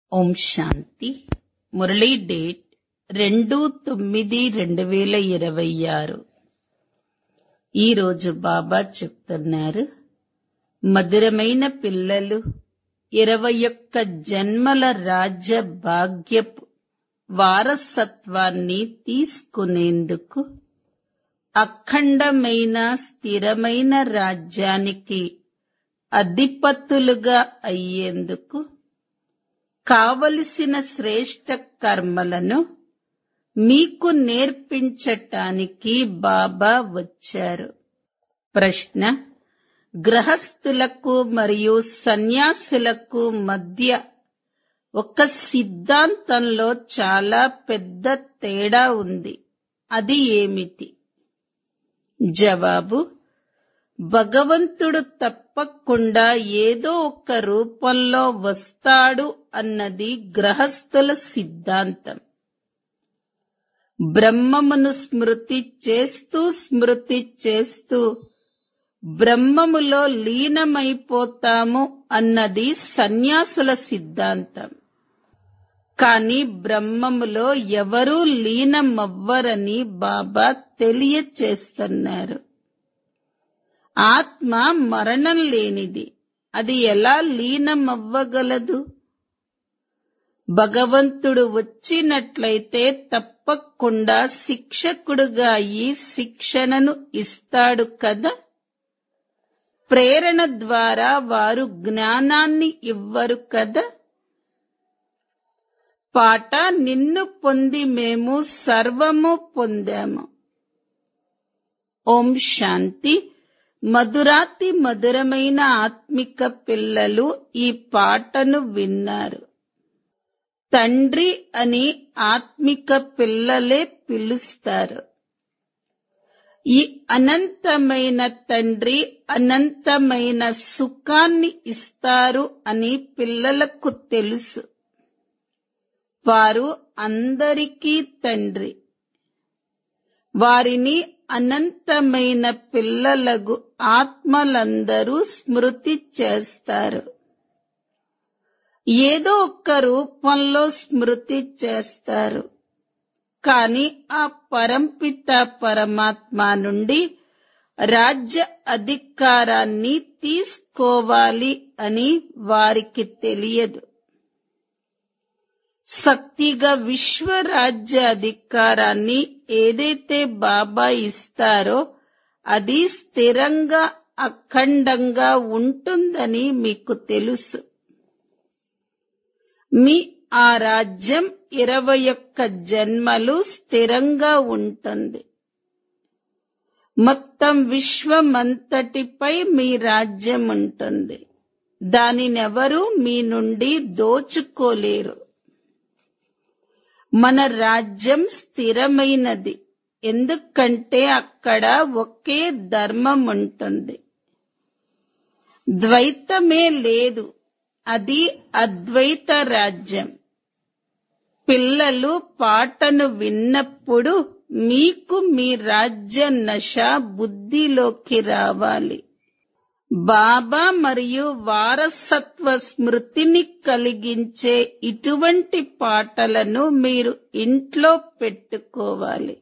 ఓం శాంతి Murali date రెండు తొమ్మిది రెండు వేల ఇరవై ఆరు ఈరోజు బాబా చెప్తున్నారు మధురమైన పిల్లలు ఇరవై ఒక్క జన్మల రాజ్య భాగ్యపు వారసత్వాన్ని తీసుకునేందుకు అఖండమైన స్థిరమైన రాజ్యానికి అధిపతులుగా అయ్యేందుకు కావలసిన శ్రేష్ట కర్మలను మీకు నేర్పించటానికి బాబా వచ్చారు ప్రశ్న గ్రహస్థులకు మరియు సన్యాసులకు మధ్య ఒక సిద్ధాంతంలో చాలా పెద్ద తేడా ఉంది అది ఏమిటి జవాబు భగవంతుడు తప్పకుండా ఏదో ఒక రూపంలో వస్తాడు అన్నది గ్రహస్థుల సిద్ధాంతం బ్రహ్మమును స్మృతి చేస్తూ స్మృతి చేస్తూ బ్రహ్మములో లీనమైపోతాము అన్నది సన్యాసుల సిద్ధాంతం కాని బ్రహ్మములో ఎవరూ లీనమవ్వరని బాబా తెలియచేస్తున్నారు ఆత్మ మరణం లేనిది అది ఎలా లీనమవ్వగలదు భగవంతుడు వచ్చినట్లయితే తప్పకుండా శిక్షకుడుగా ఈ శిక్షణను ఇస్తాడు కదా ప్రేరణ ద్వారా వారు జ్ఞానాన్ని ఇవ్వరు కదా పాట నిన్ను పొంది మేము సర్వము పొందాము ఓం శాంతి మధురాతి మధురమైన ఆత్మిక పిల్లలు ఈ పాటను విన్నారు తండ్రి అని ఆత్మిక పిల్లలే పిలుస్తారు ఈ అనంతమైన తండ్రి అనంతమైన సుఖాన్ని ఇస్తారు అని పిల్లలకు తెలుసు వారు అందరికీ తండ్రి వారిని అనంతమైన పిల్లలకు ఆత్మలందరూ స్మృతి చేస్తారు ఏదో ఒక రూపంలో స్మృతి చేస్తారు కాని ఆ పరంపిత పరమాత్మ నుండి రాజ్య అధికారాన్ని తీసుకోవాలి అని వారికి తెలియదు శక్తిగా విశ్వరాజ్య అధికారాన్ని ఏదైతే బాబా ఇస్తారో అది స్థిరంగా అఖండంగా ఉంటుందని మీకు తెలుసు మీ ఆ రాజ్యం ఇరవై ఒక్క జన్మలు స్థిరంగా ఉంటుంది మొత్తం విశ్వమంతటిపై మీ రాజ్యం ఉంటుంది దానినెవరూ మీ నుండి దోచుకోలేరు మన రాజ్యం స్థిరమైనది ఎందుకంటే అక్కడ ఒకే ధర్మం ఉంటుంది ద్వైతమే లేదు అది అద్వైత రాజ్యం పిల్లలు పాటను విన్నప్పుడు మీకు మీ రాజ్య నశ బుద్ధిలోకి రావాలి బాబా మరియు వారసత్వ స్మృతిని కలిగించే ఇటువంటి పాటలను మీరు ఇంట్లో పెట్టుకోవాలి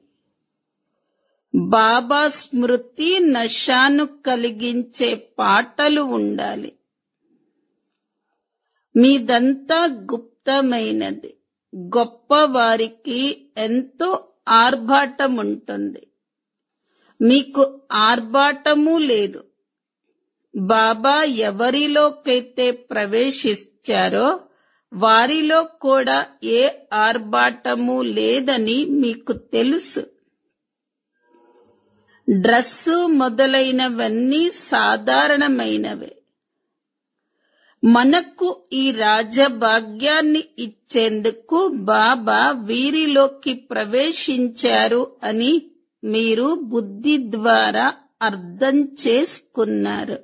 బాబా స్మృతి నశాను కలిగించే పాటలు ఉండాలి మీదంతా గుప్తమైనది గొప్పవారికి ఎంతో ఆర్భాటం ఉంటుంది మీకు ఆర్భాటము లేదు బాబా ఎవరిలోకైతే ప్రవేశించారో వారిలో కూడా ఏ ఆర్భాటము లేదని మీకు తెలుసు డ్రస్సు మొదలైనవన్నీ సాధారణమైనవే మనకు ఈ రాజభాగ్యాన్ని ఇచ్చేందుకు బాబా వీరిలోకి ప్రవేశించారు అని మీరు బుద్ధి ద్వారా అర్థం చేసుకున్నారు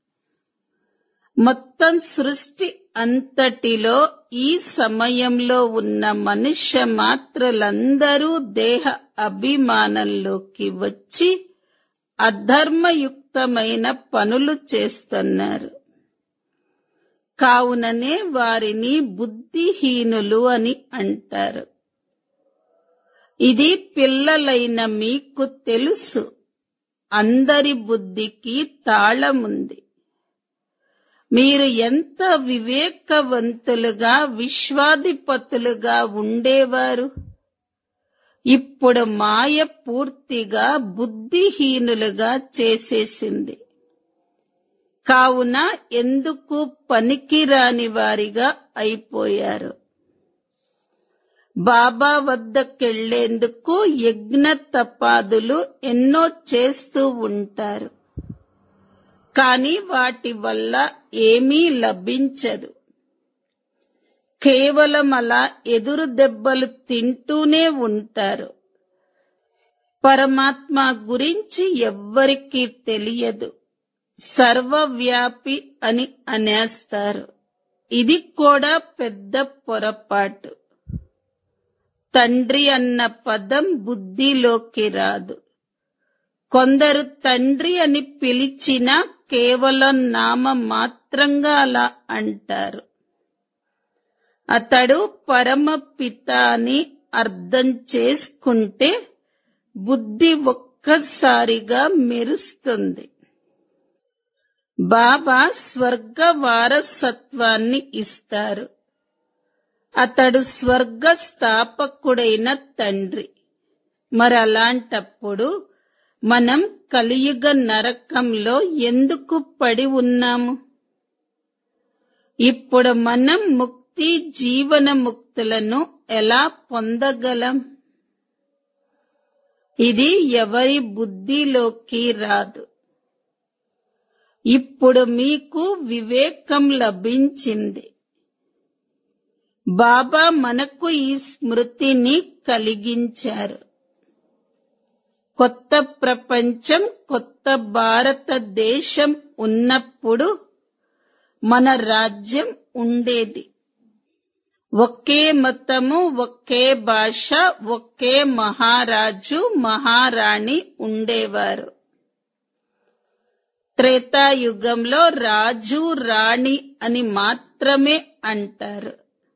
మొత్తం సృష్టి అంతటిలో ఈ సమయంలో ఉన్న మనుష్య మాత్రలందరూ దేహ అభిమానంలోకి వచ్చి అధర్మయుక్తమైన పనులు చేస్తున్నారు కావుననే వారిని బుద్ధిహీనులు అని అంటారు ఇది పిల్లలైన మీకు తెలుసు అందరి బుద్ధికి తాళముంది మీరు ఎంత వివేకవంతులుగా విశ్వాధిపతులుగా ఉండేవారు ఇప్పుడు మాయ పూర్తిగా బుద్ధిహీనులుగా చేసేసింది కావున ఎందుకు పనికిరాని వారిగా అయిపోయారు బాబా వద్దకెళ్లేందుకు యజ్ఞ తపాదులు ఎన్నో చేస్తూ ఉంటారు కాని వాటి వల్ల ఏమీ లభించదు కేవలం అలా ఎదురు దెబ్బలు తింటూనే ఉంటారు పరమాత్మ గురించి ఎవ్వరికీ తెలియదు సర్వవ్యాపి అని అనేస్తారు ఇది కూడా పెద్ద పొరపాటు తండ్రి అన్న పదం బుద్ధిలోకి రాదు కొందరు తండ్రి అని పిలిచినా కేవలం నామ మాత్రంగా అలా అంటారు అతడు పరమ పిత అని అర్థం చేసుకుంటే బుద్ధి ఒక్కసారిగా మెరుస్తుంది బాబా స్వర్గ వారసత్వాన్ని ఇస్తారు అతడు స్వర్గ స్థాపకుడైన తండ్రి మరి అలాంటప్పుడు మనం కలియుగ నరకంలో ఎందుకు పడి ఉన్నాము ఇప్పుడు మనం ముక్తి జీవన ముక్తులను ఎలా పొందగలం ఇది ఎవరి బుద్ధిలోకి రాదు ఇప్పుడు మీకు వివేకం లభించింది బాబా మనకు ఈ స్మృతిని కలిగించారు కొత్త ప్రపంచం కొత్త భారతదేశం ఉన్నప్పుడు మన రాజ్యం ఉండేది ఒకే మతము ఒకే భాష ఒకే మహారాజు మహారాణి ఉండేవారు త్రేతాయుగంలో రాజు రాణి అని మాత్రమే అంటారు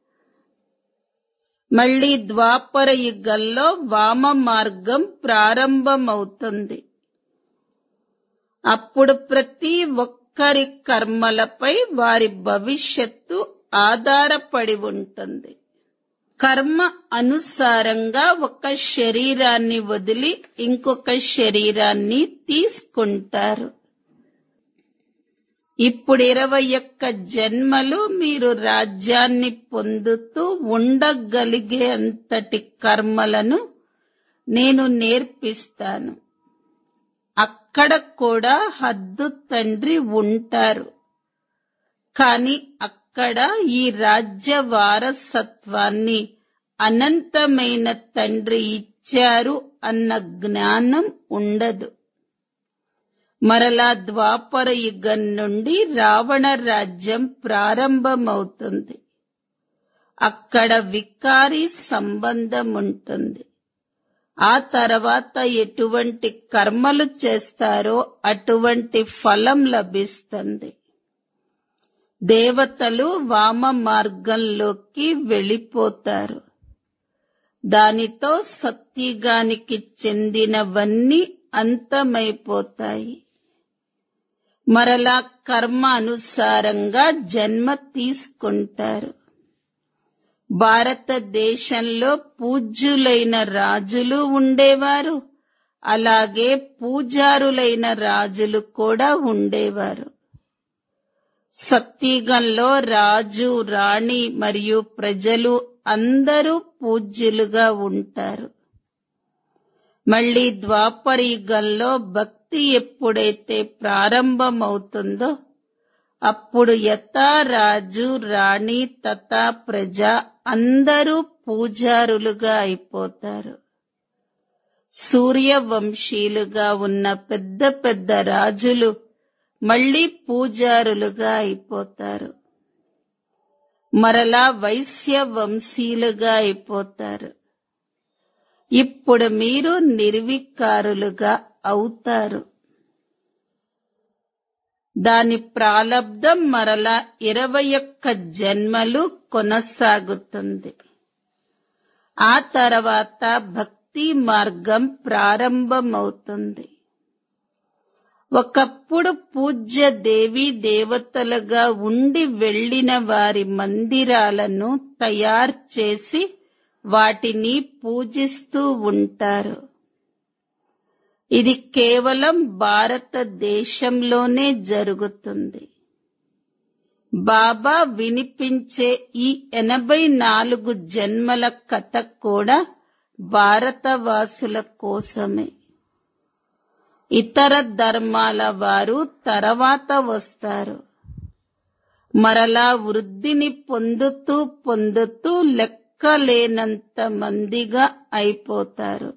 మళ్ళీ ద్వాపర యుగంలో వామ మార్గం ప్రారంభమవుతుంది అప్పుడు ప్రతి ఒక్కరి కర్మలపై వారి భవిష్యత్తు ఆధారపడి ఉంటుంది కర్మ అనుసారంగా ఒక శరీరాన్ని వదిలి ఇంకొక శరీరాన్ని తీసుకుంటారు ఇప్పుడు ఇరవై ఒక్క జన్మలు మీరు రాజ్యాన్ని పొందుతూ ఉండగలిగే అంతటి కర్మలను నేను నేర్పిస్తాను అక్కడ కూడా హద్దు తండ్రి ఉంటారు కాని అక్కడ ఈ రాజ్య వారసత్వాన్ని అనంతమైన తండ్రి ఇచ్చారు అన్న జ్ఞానం ఉండదు మరలా ద్వాపర యుగం నుండి రావణ రాజ్యం ప్రారంభమవుతుంది అక్కడ వికారి సంబంధం ఉంటుంది ఆ తర్వాత ఎటువంటి కర్మలు చేస్తారో అటువంటి ఫలం లభిస్తుంది దేవతలు వామ మార్గంలోకి వెళ్ళిపోతారు దానితో సత్యుగానికి చెందినవన్నీ అంతమైపోతాయి మరలా కర్మ అనుసారంగా జన్మ తీసుకుంటారు భారతదేశంలో పూజ్యులైన రాజులు ఉండేవారు అలాగే పూజారులైన రాజులు కూడా ఉండేవారు సత్యుగంలో రాజు రాణి మరియు ప్రజలు అందరూ పూజ్యులుగా ఉంటారు మళ్ళీ ద్వాపరయుగంలో భక్తి ఎప్పుడైతే ప్రారంభమవుతుందో అప్పుడు యథా రాజు రాణి తథా ప్రజ అందరూ పూజారులుగా అయిపోతారు సూర్యవంశీలుగా ఉన్న పెద్ద పెద్ద రాజులు మళ్ళీ పూజారులుగా అయిపోతారు మరలా వైశ్య వంశీలుగా అయిపోతారు ఇప్పుడు మీరు నిర్వికారులుగా అవుతారు దాని ప్రాలబ్ధం మరలా ఇరవై ఒక్క జన్మలు కొనసాగుతుంది ఆ తర్వాత భక్తి మార్గం ప్రారంభమవుతుంది ఒకప్పుడు పూజ్య దేవి దేవతలుగా ఉండి వెళ్లిన వారి మందిరాలను తయారు చేసి వాటిని పూజిస్తూ ఉంటారు ఇది కేవలం భారతదేశంలోనే జరుగుతుంది బాబా వినిపించే ఈ ఎనభై నాలుగు జన్మల కథ కూడా భారతవాసుల కోసమే ఇతర ధర్మాల వారు తర్వాత వస్తారు మరలా వృద్ధిని పొందుతూ పొందుతూ లెక్కలేనంత మందిగా అయిపోతారు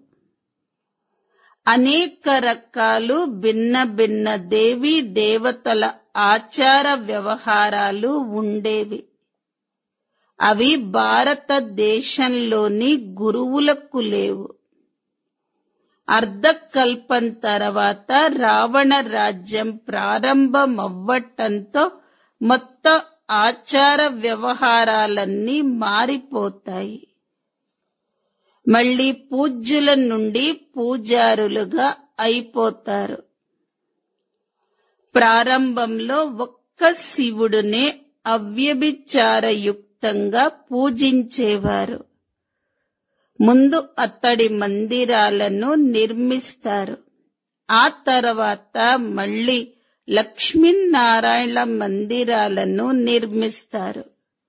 అనేక రకాలు భిన్న భిన్న దేవీ దేవతల ఆచార వ్యవహారాలు ఉండేవి అవి భారతదేశంలోని గురువులకు లేవు అర్ధకల్పం తర్వాత రావణ రాజ్యం ప్రారంభమవ్వటంతో మొత్తం ఆచార వ్యవహారాలన్నీ మారిపోతాయి మళ్ళీ పూజ్యుల నుండి పూజారులుగా అయిపోతారు ప్రారంభంలో ఒక్క శివుడునే అవ్యభిచారయుక్తంగా పూజించేవారు ముందు అతడి మందిరాలను నిర్మిస్తారు ఆ తర్వాత మళ్ళీ లక్ష్మీనారాయణ మందిరాలను నిర్మిస్తారు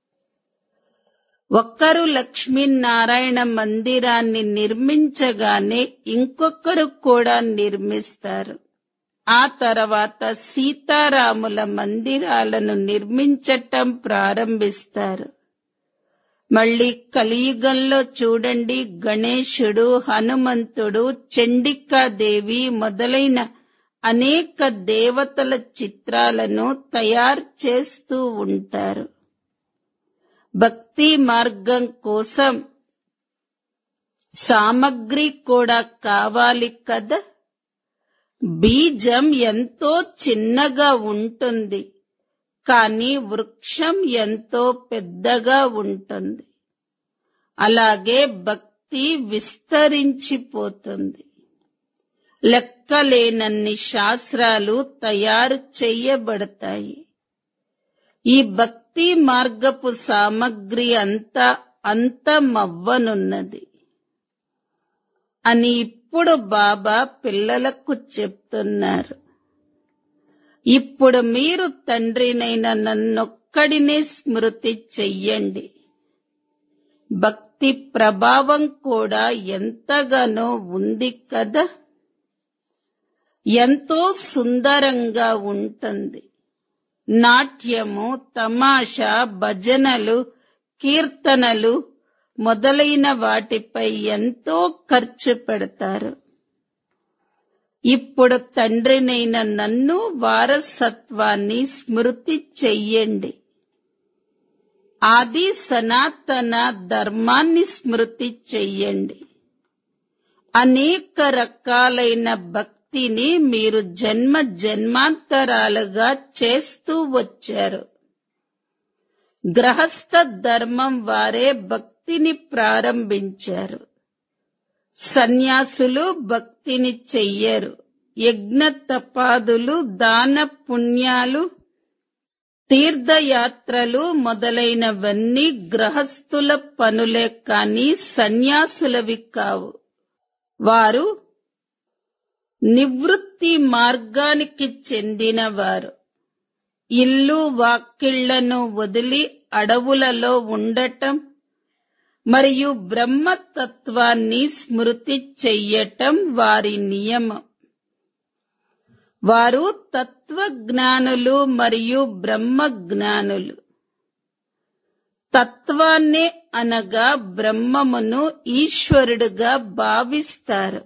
ఒక్కరు లక్ష్మీనారాయణ మందిరాన్ని నిర్మించగానే ఇంకొకరు కూడా నిర్మిస్తారు ఆ తర్వాత సీతారాముల మందిరాలను నిర్మించటం ప్రారంభిస్తారు మళ్ళీ కలియుగంలో చూడండి గణేశుడు హనుమంతుడు చండికాదేవి మొదలైన అనేక దేవతల చిత్రాలను తయారు చేస్తూ ఉంటారు భక్తి మార్గం కోసం సామగ్రి కూడా కావాలి కదా బీజం ఎంతో చిన్నగా ఉంటుంది కానీ వృక్షం ఎంతో పెద్దగా ఉంటుంది అలాగే భక్తి విస్తరించిపోతుంది లెక్కలేనన్ని శాస్త్రాలు తయారు చెయ్యబడతాయి ఈ భక్తి మార్గపు సామగ్రి అంతా అంతమవ్వనున్నది అని ఇప్పుడు బాబా పిల్లలకు చెప్తున్నారు ఇప్పుడు మీరు తండ్రినైన నన్నొక్కడినే స్మృతి చెయ్యండి భక్తి ప్రభావం కూడా ఎంతగానో ఉంది కదా ఎంతో సుందరంగా ఉంటుంది నాట్యము తమాషా భజనలు కీర్తనలు మొదలైన వాటిపై ఎంతో ఖర్చు పెడతారు ఇప్పుడు తండ్రినైన నన్ను వారసత్వాన్ని స్మృతి చెయ్యండి ఆది సనాతన ధర్మాన్ని స్మృతి చెయ్యండి అనేక రకాలైన భక్తిని మీరు జన్మ జన్మాంతరాలుగా చేస్తూ వచ్చారు గ్రహస్థ ధర్మం వారే భక్తిని ప్రారంభించారు సన్యాసులు భక్తిని చెయ్యరు యజ్ఞ తపాదులు దాన పుణ్యాలు తీర్థయాత్రలు మొదలైనవన్నీ గ్రహస్థుల పనులే కాని సన్యాసులవి కావు వారు నివృత్తి మార్గానికి చెందినవారు ఇల్లు వాకిళ్లను వదిలి అడవులలో ఉండటం మరియు బ్రహ్మతత్వాన్ని స్మృతి చెయ్యటం వారి నియమం వారు తత్వజ్ఞానులు మరియు బ్రహ్మజ్ఞానులు తత్వాన్నే అనగా బ్రహ్మమును ఈశ్వరుడుగా భావిస్తారు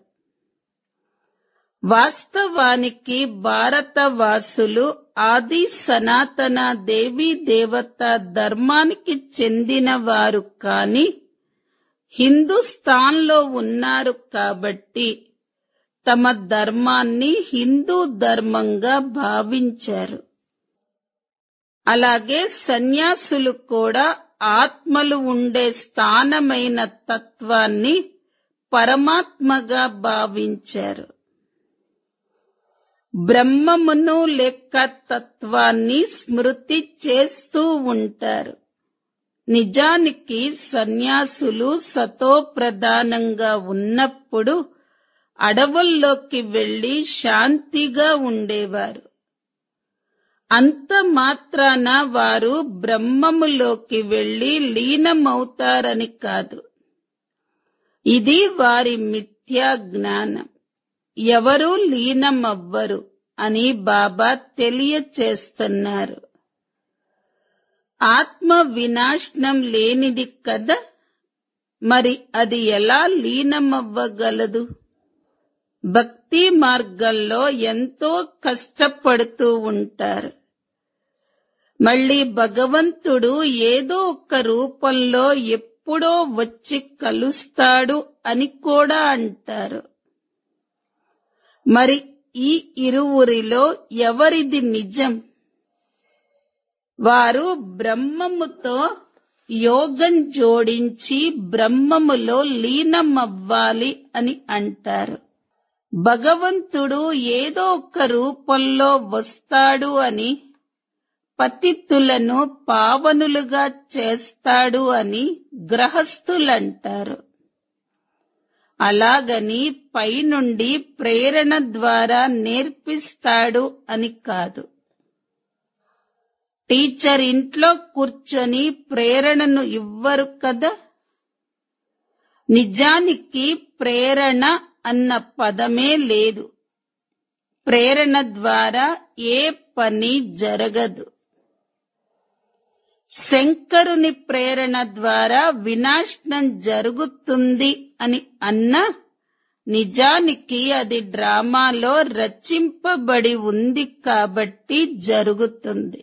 వాస్తవానికి భారతవాసులు ఆది సనాతన దేవీ దేవత ధర్మానికి చెందిన వారు కాని హిందుస్థాన్లో ఉన్నారు కాబట్టి తమ ధర్మాన్ని హిందూ ధర్మంగా భావించారు అలాగే సన్యాసులు కూడా ఆత్మలు ఉండే స్థానమైన తత్వాన్ని పరమాత్మగా భావించారు బ్రహ్మమును లెక్క తత్వాన్ని స్మృతి చేస్తూ ఉంటారు నిజానికి సన్యాసులు సతో ప్రధానంగా ఉన్నప్పుడు అడవుల్లోకి వెళ్లి శాంతిగా ఉండేవారు అంత మాత్రాన వారు బ్రహ్మములోకి వెళ్లి లీనమవుతారని కాదు ఇది వారి మిథ్యా జ్ఞానం ఎవరూ లీనమవ్వరు అని బాబా తెలియచేస్తున్నారు ఆత్మ వినాశనం లేనిది కదా మరి అది ఎలా లీనమవ్వగలదు భక్తి మార్గంలో ఎంతో కష్టపడుతూ ఉంటారు మళ్ళీ భగవంతుడు ఏదో ఒక రూపంలో ఎప్పుడో వచ్చి కలుస్తాడు అని కూడా అంటారు మరి ఈ ఇరువురిలో ఎవరిది నిజం వారు బ్రహ్మముతో యోగం జోడించి బ్రహ్మములో లీనమవ్వాలి అని అంటారు భగవంతుడు ఏదో ఒక రూపంలో వస్తాడు అని పతితులను పావనులుగా చేస్తాడు అని గ్రహస్థులంటారు అలాగని పైనుండి ప్రేరణ ద్వారా నేర్పిస్తాడు అని కాదు టీచర్ ఇంట్లో కూర్చొని ప్రేరణను ఇవ్వరు కదా నిజానికి ప్రేరణ అన్న పదమే లేదు ప్రేరణ ద్వారా ఏ పని జరగదు శంకరుని ప్రేరణ ద్వారా వినాశనం జరుగుతుంది అని అన్నా నిజానికి అది డ్రామాలో రచింపబడి ఉంది కాబట్టి జరుగుతుంది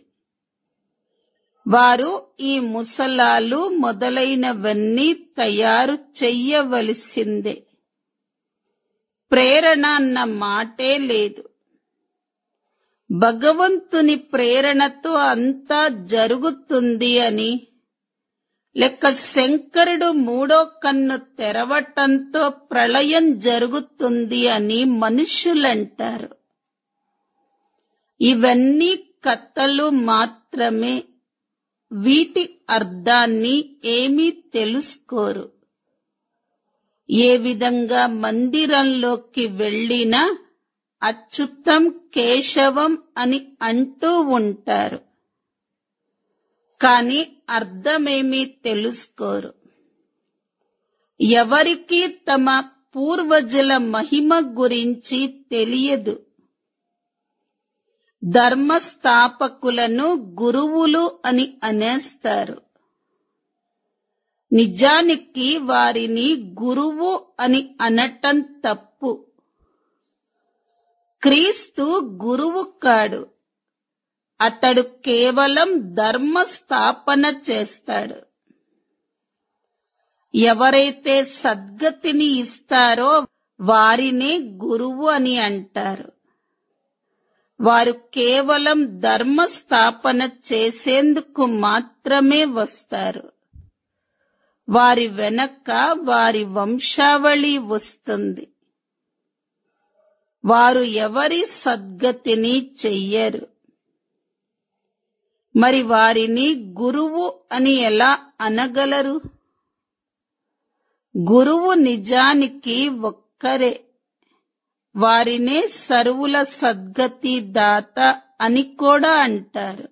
వారు ఈ ముసలాలు మొదలైనవన్నీ తయారు చెయ్యవలసిందే ప్రేరణ అన్న మాటే లేదు భగవంతుని ప్రేరణతో అంతా జరుగుతుంది అని లెక్క శంకరుడు మూడో కన్ను తెరవటంతో ప్రళయం జరుగుతుంది అని మనుషులంటారు ఇవన్నీ కథలు మాత్రమే వీటి అర్థాన్ని ఏమీ తెలుసుకోరు ఏ విధంగా మందిరంలోకి వెళ్ళినా అచ్యుతం కేశవం అని అంటూ ఉంటారు కాని అర్థమేమీ తెలుసుకోరు ఎవరికి తమ పూర్వజుల మహిమ గురించి తెలియదు ధర్మస్థాపకులను గురువులు అని అనేస్తారు నిజానికి వారిని గురువు అని అనటం తప్పు క్రీస్తు గురువు కాడు అతడు కేవలం ధర్మ స్థాపన చేస్తాడు ఎవరైతే సద్గతిని ఇస్తారో వారినే గురువు అని అంటారు వారు కేవలం ధర్మ స్థాపన చేసేందుకు మాత్రమే వస్తారు వారి వెనక వారి వంశావళి వస్తుంది వారు ఎవరి సద్గతిని చెయ్యరు మరి వారిని గురువు అని ఎలా అనగలరు గురువు నిజానికి ఒక్కరే వారినే సర్వుల సద్గతి దాత అని కూడా అంటారు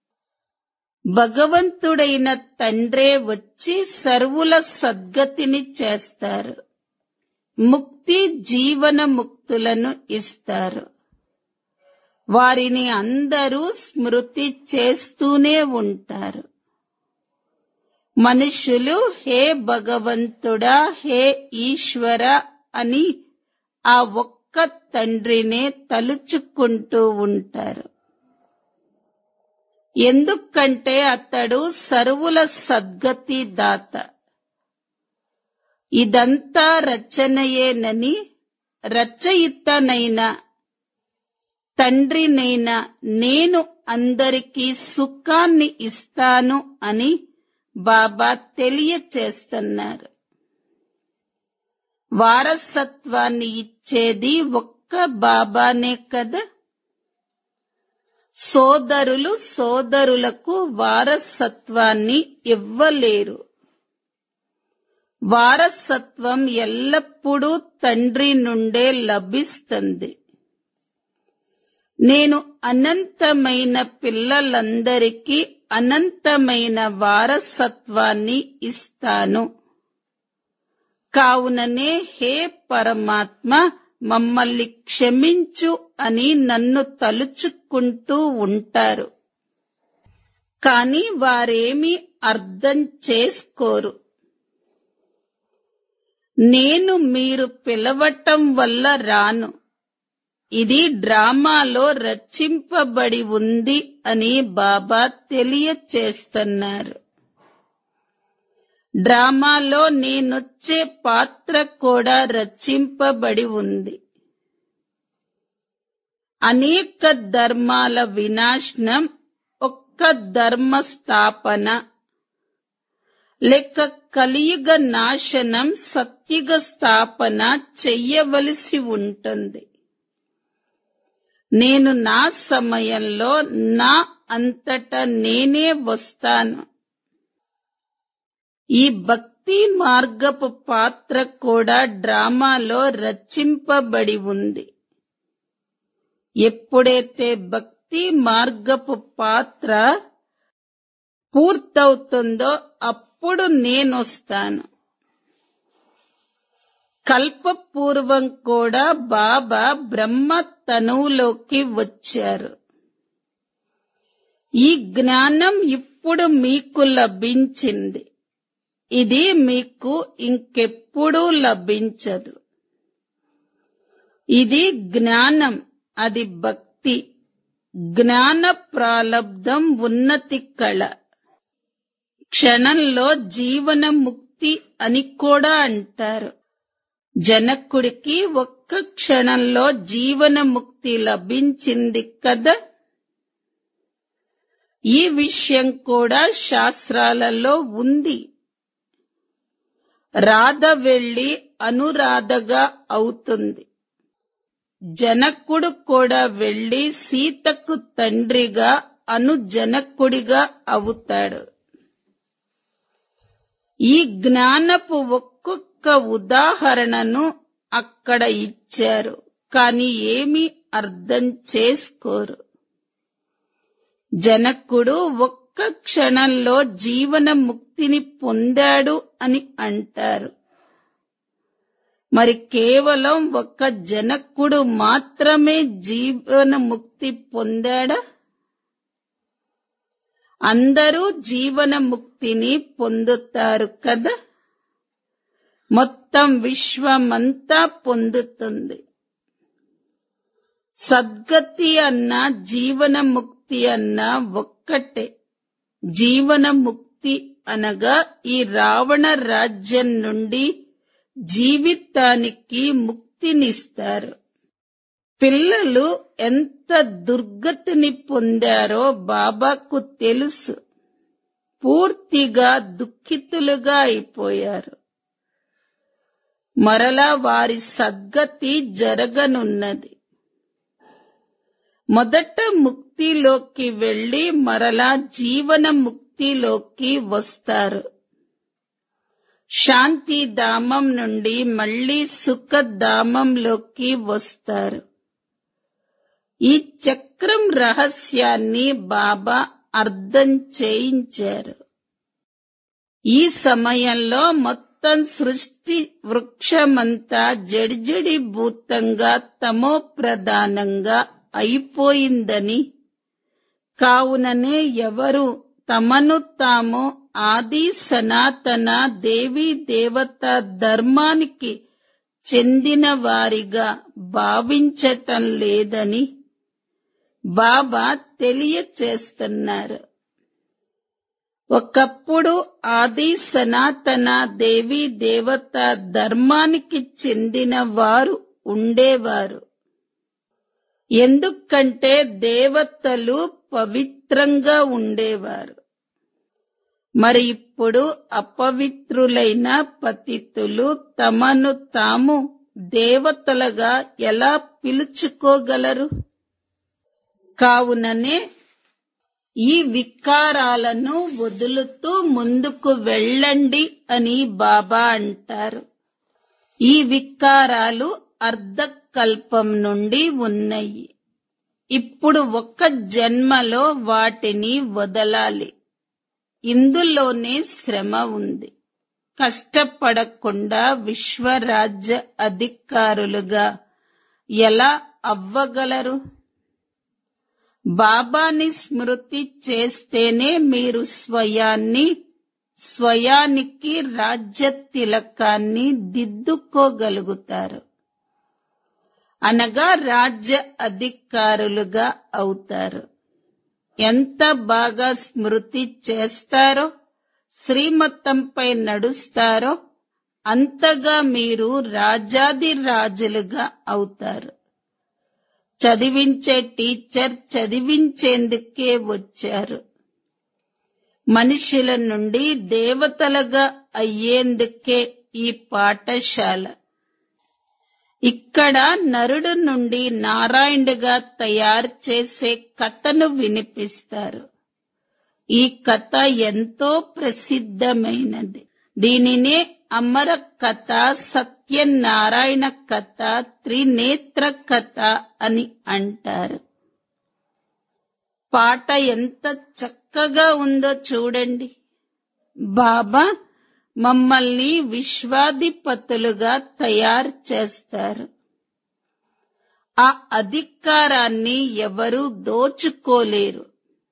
భగవంతుడైన తండ్రే వచ్చి సర్వుల సద్గతిని చేస్తారు ముక్తి జీవన ముక్తులను ఇస్తారు వారిని అందరూ స్మృతి చేస్తూనే ఉంటారు మనుషులు హే భగవంతుడా హే ఈశ్వర అని ఆ ఒక్క తండ్రినే తలుచుకుంటూ ఉంటారు ఎందుకంటే అతడు సర్వుల సద్గతి దాత ఇదంతా రచనయేనని రచయితనైన తండ్రినైనా నేను అందరికీ సుఖాన్ని ఇస్తాను అని బాబా తెలియచేస్తున్నారు వారసత్వాన్ని ఇచ్చేది ఒక్క బాబానే కదా సోదరులు సోదరులకు వారసత్వాన్ని ఇవ్వలేరు వారసత్వం ఎల్లప్పుడూ తండ్రి నుండే లభిస్తుంది నేను అనంతమైన పిల్లలందరికీ అనంతమైన వారసత్వాన్ని ఇస్తాను కావుననే హే పరమాత్మ మమ్మల్ని క్షమించు అని నన్ను తలుచుకుంటూ ఉంటారు కాని వారేమీ అర్థం చేసుకోరు నేను మీరు పిలవటం వల్ల రాను ఇది డ్రామాలో రచింపబడి ఉంది అని బాబా తెలియచేస్తున్నారు డ్రామాలో నేనొచ్చే పాత్ర కూడా రచింపబడి ఉంది అనేక ధర్మాల వినాశనం ఒక్క ధర్మ స్థాపన లేక కలియుగ నాశనం సత్యుగ స్థాపన చెయ్యవలసి ఉంటుంది నేను నా సమయంలో నా అంతటా నేనే వస్తాను ఈ భక్తి మార్గపు పాత్ర కూడా డ్రామాలో రచింపబడి ఉంది ఎప్పుడైతే భక్తి మార్గపు పాత్ర పూర్తవుతుందో అప్పుడు నేనొస్తాను కల్పపూర్వం కూడా బాబా బ్రహ్మ తనువులోకి వచ్చారు ఈ జ్ఞానం ఇప్పుడు మీకు లభించింది ఇది మీకు ఇంకెప్పుడూ లభించదు ఇది జ్ఞానం అది భక్తి జ్ఞాన ప్రాలబ్ధం ఉన్నతి కళ క్షణంలో జీవన ముక్తి అని కూడా అంటారు జనకుడికి ఒక్క క్షణంలో జీవన ముక్తి లభించింది కదా ఈ విషయం కూడా శాస్త్రాలలో ఉంది రాధ వెళ్లి అనురాధగా అవుతుంది జనకుడు కూడా వెళ్లి సీతకు తండ్రిగా అను జనకుడిగా అవుతాడు ఈ జ్ఞానపు ఒక్కొక్క ఉదాహరణను అక్కడ ఇచ్చారు కాని ఏమీ అర్థం చేసుకోరు జనకుడు ఒక్క క్షణంలో జీవన ముక్తిని పొందాడు అని అంటారు మరి కేవలం ఒక్క జనకుడు మాత్రమే జీవన ముక్తి పొందాడా అందరూ జీవన ముక్తిని పొందుతారు కదా మొత్తం విశ్వమంతా పొందుతుంది సద్గతి అన్న జీవన ముక్తి అన్న ఒక్కటే జీవన ముక్తి అనగా ఈ రావణ రాజ్యం నుండి జీవితానికి ముక్తినిస్తారు పిల్లలు ఎంత దుర్గతిని పొందారో బాబాకు తెలుసు పూర్తిగా దుఃఖితులుగా అయిపోయారు మరలా వారి సద్గతి జరగనున్నది మొదట ముక్తిలోకి వెళ్లి మరలా జీవన ముక్తిలోకి వస్తారు శాంతి ధామం నుండి మళ్లీ సుఖధామంలోకి వస్తారు ఈ చక్రం రహస్యాన్ని బాబా అర్థం చేయించారు ఈ సమయంలో మొత్తం సృష్టి వృక్షమంతా జడిజడి భూతంగా తమో ప్రధానంగా అయిపోయిందని కావుననే ఎవరు తమను తాము ఆది సనాతన దేవీ దేవత ధర్మానికి చెందిన వారిగా భావించటం లేదని బాబా తెలియచేస్తున్నారు ఒకప్పుడు ఆది సనాతన దేవీ దేవత ధర్మానికి చెందిన వారు ఉండేవారు ఎందుకంటే దేవతలు పవిత్రంగా ఉండేవారు మరి ఇప్పుడు అపవిత్రులైన పతితులు తమను తాము దేవతలుగా ఎలా పిలుచుకోగలరు కావుననే ఈ వికారాలను వదులుతూ ముందుకు వెళ్ళండి అని బాబా అంటారు ఈ వికారాలు అర్ధకల్పం నుండి ఉన్నాయి ఇప్పుడు ఒక్క జన్మలో వాటిని వదలాలి ఇందులోనే శ్రమ ఉంది కష్టపడకుండా విశ్వరాజ్య అధికారులుగా ఎలా అవ్వగలరు బాబాని స్మృతి చేస్తేనే మీరు స్వయాన్ని స్వయానికి రాజ్య తిలకాన్ని దిద్దుకోగలుగుతారు అనగా రాజ్య అధికారులుగా అవుతారు ఎంత బాగా స్మృతి చేస్తారో శ్రీమతంపై నడుస్తారో అంతగా మీరు రాజాది రాజులుగా అవుతారు చదివించే టీచర్ చదివించేందుకే వచ్చారు మనుషుల నుండి దేవతలుగా అయ్యేందుకే ఈ పాఠశాల ఇక్కడ నరుడు నుండి నారాయణుడిగా తయారు చేసే కథను వినిపిస్తారు ఈ కథ ఎంతో ప్రసిద్ధమైనది దీనినే అమర కథ సత్యనారాయణ కథ త్రినేత్ర కథ అని అంటారు పాట ఎంత చక్కగా ఉందో చూడండి బాబా మమ్మల్ని విశ్వాధిపతులుగా తయారు చేస్తారు ఆ అధికారాన్ని ఎవరు దోచుకోలేరు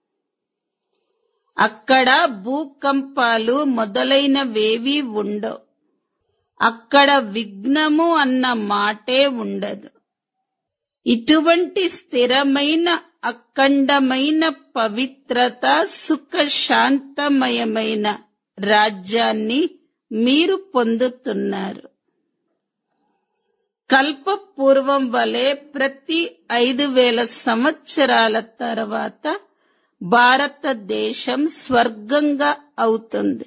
అక్కడ భూకంపాలు మొదలైనవేవి ఉండవు అక్కడ విఘ్నము అన్న మాటే ఉండదు ఇటువంటి స్థిరమైన అఖండమైన పవిత్రత సుఖ శాంతమయమైన రాజ్యాన్ని మీరు పొందుతున్నారు కల్ప పూర్వం వలె ప్రతి ఐదు వేల సంవత్సరాల తర్వాత భారతదేశం స్వర్గంగా అవుతుంది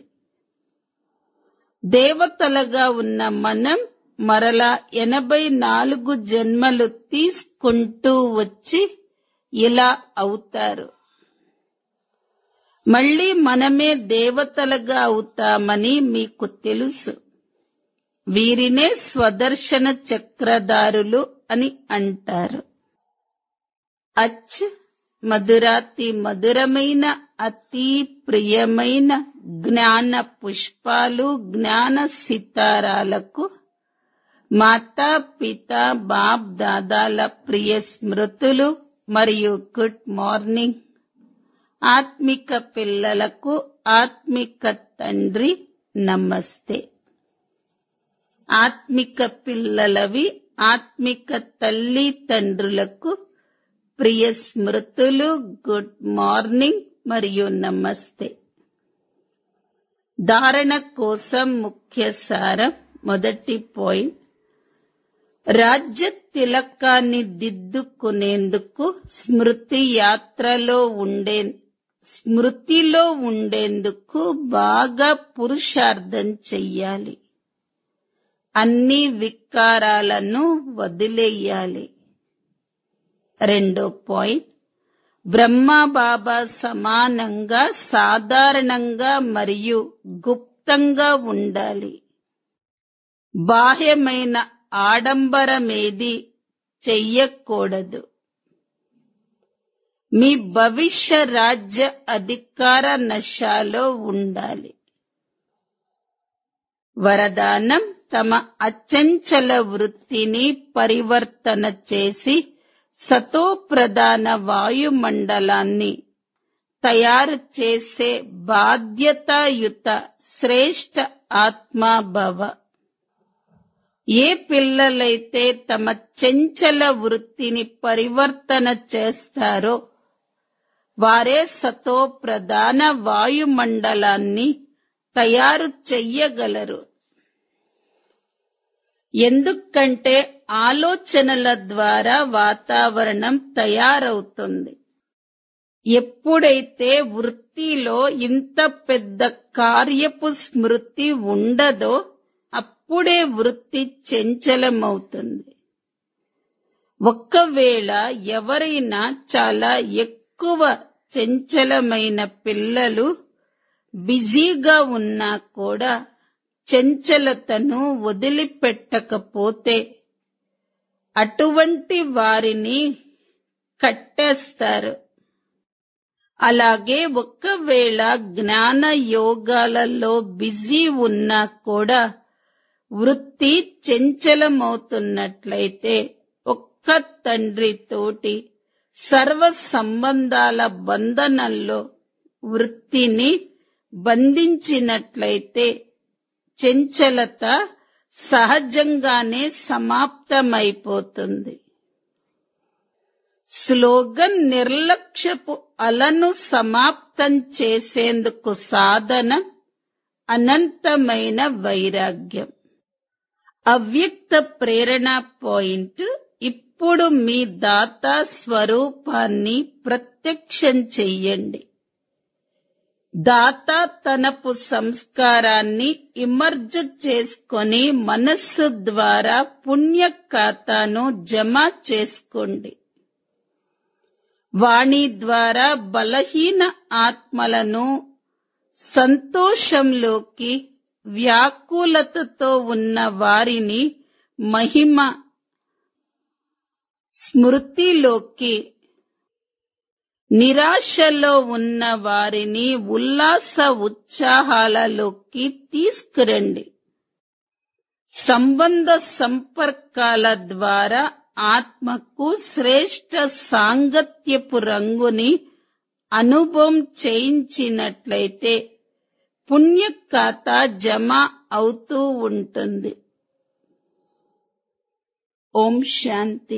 దేవతలుగా ఉన్న మనం మరలా ఎనభై నాలుగు జన్మలు తీసుకుంటూ వచ్చి ఇలా అవుతారు మళ్ళీ మనమే దేవతలుగా అవుతామని మీకు తెలుసు వీరినే స్వదర్శన చక్రధారులు అని అంటారు అచ్ మధురాతి మధురమైన అతి ప్రియమైన జ్ఞాన పుష్పాలు జ్ఞాన సితారాలకు మాతా పిత బాప్ దాదాల ప్రియ స్మృతులు మరియు గుడ్ మార్నింగ్ ఆత్మిక పిల్లలకు ఆత్మిక తండ్రి నమస్తే ఆత్మిక పిల్లలవి ఆత్మిక తల్లి తండ్రులకు ప్రియ స్మృతులు గుడ్ మార్నింగ్ మరియు నమస్తే ధారణ కోసం ముఖ్య సారం మొదటి పాయింట్ రాజ్య తిలకాన్ని దిద్దుకునేందుకు స్మృతి యాత్రలో ఉండే స్మృతిలో ఉండేందుకు బాగా పురుషార్థం చెయ్యాలి అన్ని వికారాలను వదిలేయాలి రెండో పాయింట్ బ్రహ్మ బాబా సమానంగా సాధారణంగా మరియు గుప్తంగా ఉండాలి బాహ్యమైన ఆడంబరమేది చెయ్యకూడదు మీ భవిష్య రాజ్య అధికార నశాలో ఉండాలి వరదానం తమ అచంచల వృత్తిని పరివర్తన చేసి సతోప్రధాన వాయుమండలాన్ని తయారు చేసే బాధ్యతాయుత శ్రేష్ఠ ఆత్మాభవ ఏ పిల్లలైతే తమ చెంచల వృత్తిని పరివర్తన చేస్తారో వారే సతో ప్రధాన వాయుమండలాన్ని తయారు చెయ్యగలరు ఎందుకంటే ఆలోచనల ద్వారా వాతావరణం తయారవుతుంది ఎప్పుడైతే వృత్తిలో ఇంత పెద్ద కార్యపు స్మృతి ఉండదో అప్పుడే వృత్తి చంచలమవుతుంది ఒక్కవేళ ఎవరైనా చాలా ఎక్కువ చంచలమైన పిల్లలు బిజీగా ఉన్నా కూడా చంచలతను వదిలిపెట్టకపోతే అటువంటి వారిని కట్టేస్తారు అలాగే ఒక్కవేళ జ్ఞాన యోగాలలో బిజీ ఉన్నా కూడా వృత్తి చంచలమవుతున్నట్లయితే ఒక్క తండ్రితోటి సర్వ సంబంధాల బంధనంలో వృత్తిని బంధించినట్లయితే చంచలత సహజంగానే సమాప్తమైపోతుంది స్లోగన్ నిర్లక్ష్యపు అలను సమాప్తం చేసేందుకు సాధన అనంతమైన వైరాగ్యం అవ్యక్త ప్రేరణ పాయింట్ ఇప్పుడు మీ దాత స్వరూపాన్ని ప్రత్యక్షం చెయ్యండి దాత తనపు సంస్కారాన్ని ఇమర్జ్ చేసుకొని మనస్సు ద్వారా పుణ్య ఖాతాను జమ చేసుకోండి వాణి ద్వారా బలహీన ఆత్మలను సంతోషంలోకి వ్యాకులతతో ఉన్న వారిని మహిమ స్మృతిలోకి నిరాశలో ఉన్న వారిని ఉల్లాస ఉత్సాహాలలోకి తీసుకురండి సంబంధ సంపర్కాల ద్వారా ఆత్మకు శ్రేష్ట సాంగత్యపు రంగుని అనుభవం చేయించినట్లయితే పుణ్య ఖాతా జమ అవుతూ ఉంటుంది ఓం శాంతి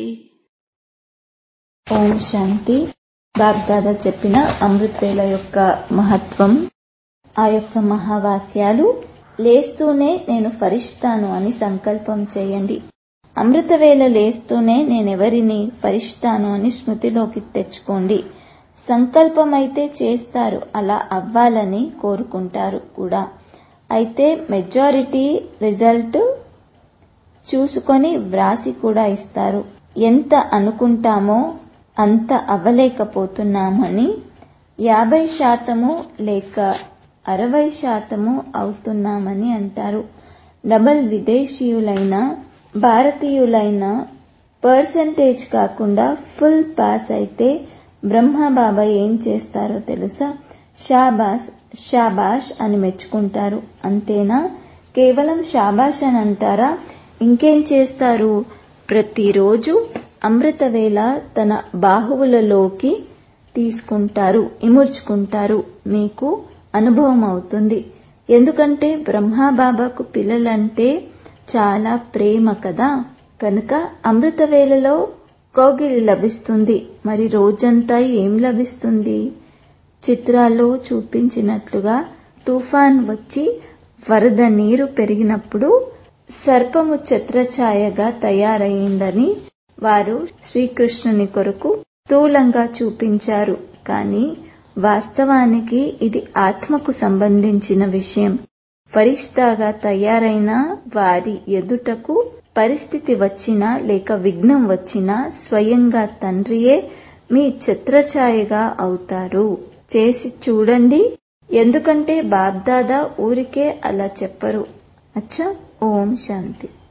ఓం శాంతి బాగ్దాదా చెప్పిన అమృతవేళ యొక్క మహత్వం ఆ యొక్క మహావాక్యాలు లేస్తూనే నేను ఫరిస్తాను అని సంకల్పం చేయండి అమృతవేళ లేస్తూనే నేనెవరిని ఫరిస్తాను అని స్మృతిలోకి తెచ్చుకోండి సంకల్పం అయితే చేస్తారు అలా అవ్వాలని కోరుకుంటారు కూడా అయితే మెజారిటీ రిజల్ట్ చూసుకొని వ్రాసి కూడా ఇస్తారు ఎంత అనుకుంటామో అంత అవ్వలేకపోతున్నామని యాభై శాతము లేక అరవై శాతము అవుతున్నామని అంటారు డబల్ విదేశీయులైన భారతీయులైన పర్సంటేజ్ కాకుండా ఫుల్ పాస్ అయితే బ్రహ్మబాబా ఏం చేస్తారో తెలుసా షాబాస్ షాబాష్ అని మెచ్చుకుంటారు అంతేనా కేవలం షాబాష్ అని అంటారా ఇంకేం చేస్తారు ప్రతిరోజు అమృతవేళ తన బాహువులలోకి తీసుకుంటారు ఇముడ్చుకుంటారు మీకు అనుభవం అవుతుంది ఎందుకంటే బ్రహ్మాబాబాకు పిల్లలంటే చాలా ప్రేమ కదా కనుక అమృతవేళలో కోగిలి లభిస్తుంది మరి రోజంతా ఏం లభిస్తుంది చిత్రాల్లో చూపించినట్లుగా తుఫాన్ వచ్చి వరద నీరు పెరిగినప్పుడు సర్పము ఛత్రఛాయగా తయారయిందని వారు శ్రీకృష్ణుని కొరకు స్థూలంగా చూపించారు కానీ వాస్తవానికి ఇది ఆత్మకు సంబంధించిన విషయం ఫరిష్తాగా తయారైన వారి ఎదుటకు పరిస్థితి వచ్చినా లేక విఘ్నం వచ్చినా స్వయంగా తండ్రియే మీ ఛత్రఛాయగా అవుతారు చేసి చూడండి ఎందుకంటే బాబ్దాదా ఊరికే అలా చెప్పరు అచ్చా ఓం శాంతి